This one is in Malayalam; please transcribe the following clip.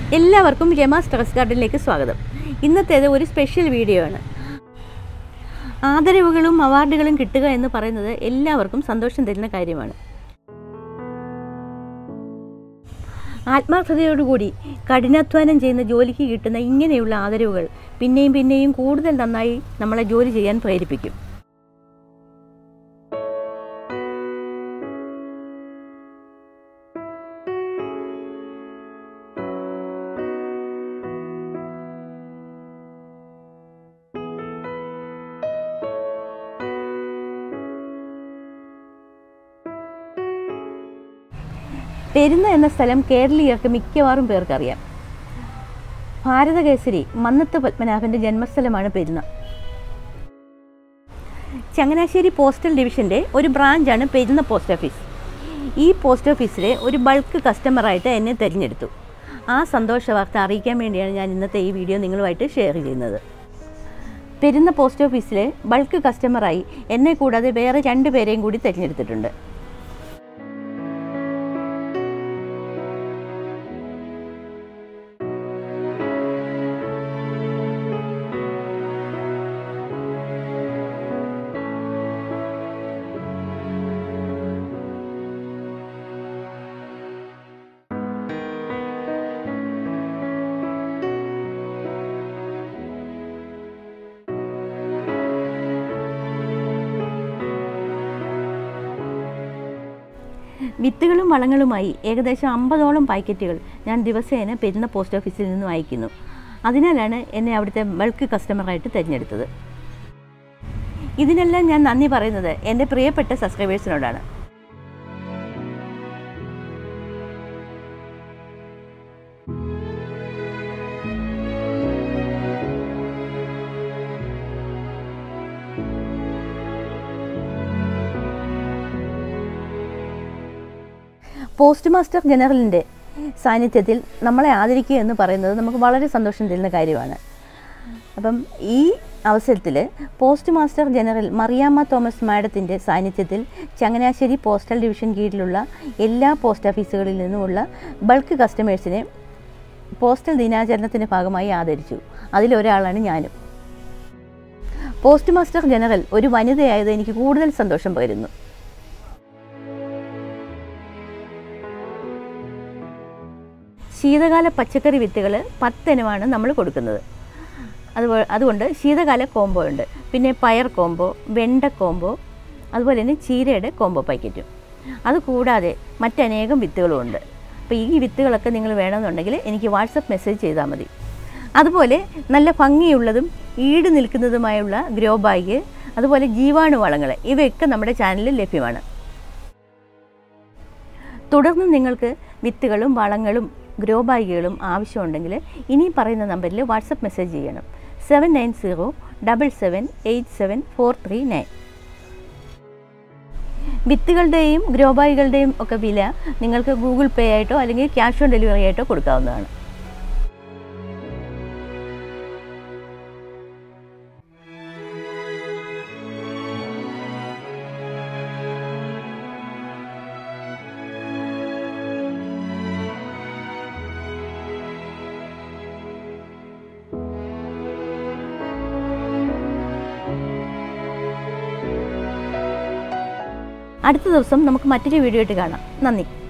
എല്ലാവർക്കും രമാസ് ടെറസ് ഗാർഡനിലേക്ക് സ്വാഗതം ഇന്നത്തേത് ഒരു സ്പെഷ്യൽ വീഡിയോ ആണ് ആദരവുകളും അവാർഡുകളും കിട്ടുക എന്ന് പറയുന്നത് എല്ലാവർക്കും സന്തോഷം തരുന്ന കാര്യമാണ് ആത്മാർത്ഥതയോടുകൂടി കഠിനാധ്വാനം ചെയ്യുന്ന ജോലിക്ക് കിട്ടുന്ന ഇങ്ങനെയുള്ള ആദരവുകൾ പിന്നെയും പിന്നെയും കൂടുതൽ നന്നായി നമ്മളെ ജോലി ചെയ്യാൻ പ്രേരിപ്പിക്കും പെരുന്ന എന്ന സ്ഥലം കേരളീയർക്ക് മിക്കവാറും പേർക്കറിയാം ഭാരതകേസരി മന്നത്ത് പത്മനാഭൻ്റെ ജന്മസ്ഥലമാണ് പെരുന്ന ചങ്ങനാശ്ശേരി പോസ്റ്റൽ ഡിവിഷൻ്റെ ഒരു ബ്രാഞ്ചാണ് പെരുന്ന പോസ്റ്റ് ഓഫീസ് ഈ പോസ്റ്റ് ഓഫീസിലെ ഒരു ബൾക്ക് കസ്റ്റമറായിട്ട് എന്നെ തിരഞ്ഞെടുത്തു ആ സന്തോഷ വാർത്ത അറിയിക്കാൻ വേണ്ടിയാണ് ഞാൻ ഇന്നത്തെ ഈ വീഡിയോ നിങ്ങളുമായിട്ട് ഷെയർ ചെയ്യുന്നത് പെരുന്ന പോസ്റ്റ് ഓഫീസിലെ ബൾക്ക് കസ്റ്റമറായി എന്നെ കൂടാതെ വേറെ രണ്ട് പേരെയും കൂടി തിരഞ്ഞെടുത്തിട്ടുണ്ട് വിത്തുകളും വളങ്ങളുമായി ഏകദേശം അമ്പതോളം പാക്കറ്റുകൾ ഞാൻ ദിവസേന പെരുന്ന പോസ്റ്റ് ഓഫീസിൽ നിന്നും അയക്കുന്നു അതിനാലാണ് എന്നെ അവിടുത്തെ ബൾക്ക് കസ്റ്റമറായിട്ട് തിരഞ്ഞെടുത്തത് ഇതിനെല്ലാം ഞാൻ നന്ദി പറയുന്നത് എൻ്റെ പ്രിയപ്പെട്ട സബ്സ്ക്രൈബേഴ്സിനോടാണ് പോസ്റ്റ് മാസ്റ്റർ ജനറലിൻ്റെ സാന്നിധ്യത്തിൽ നമ്മളെ ആദരിക്കുക എന്ന് പറയുന്നത് നമുക്ക് വളരെ സന്തോഷം തരുന്ന കാര്യമാണ് അപ്പം ഈ അവസരത്തിൽ post master general Mariyamma Thomas മാഡത്തിൻ്റെ സാന്നിധ്യത്തിൽ ചങ്ങനാശ്ശേരി പോസ്റ്റൽ ഡിവിഷൻ കീഴിലുള്ള എല്ലാ പോസ്റ്റ് ഓഫീസുകളിൽ നിന്നുമുള്ള ബൾക്ക് കസ്റ്റമേഴ്സിനെ പോസ്റ്റൽ ദിനാചരണത്തിൻ്റെ ഭാഗമായി ആദരിച്ചു അതിലൊരാളാണ് ഞാനും പോസ്റ്റ് മാസ്റ്റർ ജനറൽ ഒരു വനിതയായത് എനിക്ക് കൂടുതൽ സന്തോഷം പകരുന്നു ശീതകാല പച്ചക്കറി വിത്തുകൾ പത്തിനമാണ് നമ്മൾ കൊടുക്കുന്നത് അതുപോ അതുകൊണ്ട് ശീതകാല കോംബോ ഉണ്ട് പിന്നെ പയർ കോംബോ വെണ്ട കോംബോ അതുപോലെ തന്നെ ചീരയുടെ കോംബോ പാക്കറ്റും അതുകൂടാതെ മറ്റനേകം വിത്തുകളും ഉണ്ട് അപ്പോൾ ഈ വിത്തുകളൊക്കെ നിങ്ങൾ വേണമെന്നുണ്ടെങ്കിൽ എനിക്ക് വാട്സപ്പ് മെസ്സേജ് ചെയ്താൽ മതി അതുപോലെ നല്ല ഭംഗിയുള്ളതും ഈട് നിൽക്കുന്നതുമായുള്ള ഗ്രോ ബാഗ് അതുപോലെ ജീവാണു വളങ്ങൾ ഇവയൊക്കെ നമ്മുടെ ചാനലിൽ ലഭ്യമാണ് തുടർന്ന് നിങ്ങൾക്ക് വിത്തുകളും വളങ്ങളും ഗ്രോ ബാഗുകളും ആവശ്യമുണ്ടെങ്കിൽ ഇനി പറയുന്ന നമ്പറിൽ വാട്സപ്പ് മെസ്സേജ് ചെയ്യണം seven nine zero double seven eight seven four three nine വിത്തുകളുടെയും ഗ്രോ ബാഗുകളുടെയും ഒക്കെ വില നിങ്ങൾക്ക് ഗൂഗിൾ പേ ആയിട്ടോ അല്ലെങ്കിൽ ക്യാഷ് ഓൺ ഡെലിവറി ആയിട്ടോ കൊടുക്കാവുന്നതാണ് അടുത്ത ദിവസം നമുക്ക് മറ്റൊരു വീഡിയോ ആയിട്ട് കാണാം നന്ദി